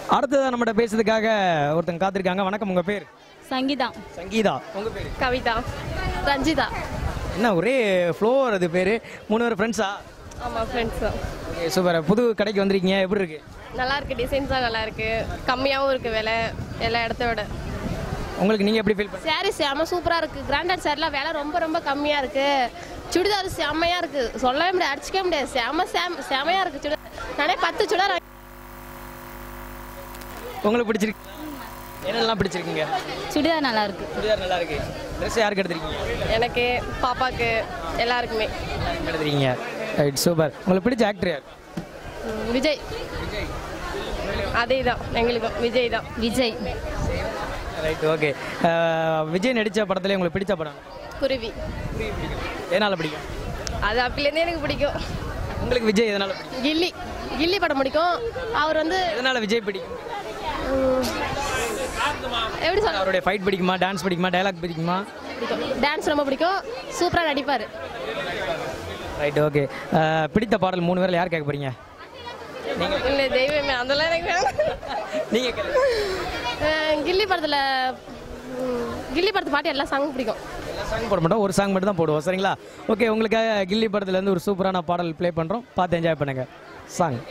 அடுத்ததான் நம்மகிட்ட பேசுறதுக்காக ஒருத்தங்க காத்திருக்காங்க வணக்கம் உங்க பேர் சங்கீதா சங்கீதா உங்க பேர் கவிதா ரஞ்சிதா என்ன ஒரே ஃப்ளோ வருது பேரு மூணு பேர் ஃப்ரெண்ட்ஸா ஆமாம் ஃப்ரெண்ட்ஸ் தான் ஓகே சூப்பர் புது கடைக்கு வந்திருக்கீங்க எப்படி இருக்கு நல்லா இருக்கு டிசைன்ஸ் தான் நல்லா இருக்கு கம்மியாகவும் இருக்கு விலை எல்லா இடத்த விட உங்களுக்கு நீங்க எப்படி ஃபீல் பண்ணுங்க சாரி செம்ம சூப்பராக இருக்குது கிராண்டட் சாரிலாம் விலை ரொம்ப ரொம்ப கம்மியாக இருக்குது சுடிதார் செம்மையாக இருக்குது சொல்லவே முடியாது அடிச்சிக்க முடியாது செம்ம செம் செமையாக இருக்குது சுடிதார் நானே பத்து சுடிதார் வாங்கி- உங்களுக்கு பிடிச்சிருக்கு என்னெல்லாம் பிடிச்சிருக்கீங்க சுடிதார் நல்லா இருக்கு சுடிதார் நல்லா இருக்கு ட்ரெஸ் யாருக்கு எடுத்திருக்கீங்க எனக்கு பாப்பாக்கு எல்லாருக்குமே யாருக்கு எடுத்திருக்கீங்க ரைட் சூப்பர் உங்களுக்கு பிடிச்ச ஆக்டர் யார் ம், விஜய் அதே தான் எங்களுக்கும் விஜய் தான் விஜய் ரைட் ஓகே விஜய் நடித்த படத்துல உங்களுக்கு பிடிச்ச படம் குருவி எதனால பிடிக்கும் அது அப்பலேருந்தே எனக்கு பிடிக்கும் உங்களுக்கு விஜய் எதனால பிடிக்கும் கில்லி கில்லி படம் பிடிக்கும் அவர் வந்து எதனால விஜய் பிடிக்கும் ம், எப்படி சொல்ல அவருடைய ஃபைட் பிடிக்குமா டான்ஸ் பிடிக்குமா டயலாக் பிடிக்குமா பிடிக்கும் டான்ஸ் ரொம்ப பிடிக்கும் சூப்பராக நடிப்பார் ரைட் ஓகே பிடித்த பாடல் மூணு பேரில் யார் கேட்க போறீங்க இல்லை தெய்வமே அதெல்லாம் எனக்கு வேணாம் நீங்கள் கேளுங்க கில்லி படத்தில் கில்லி படத்து பாட்டு எல்லா சாங்கும் பிடிக்கும் சாங் போட மாட்டோம் ஒரு சாங் மட்டும் தான் போடுவோம் சரிங்களா ஓகே உங்களுக்காக கில்லி படத்துலேருந்து ஒரு சூப்பரான பாடல் ப்ளே பண்ணுறோம் பார்த்து என்ஜாய் பண்ணுங்க சாங்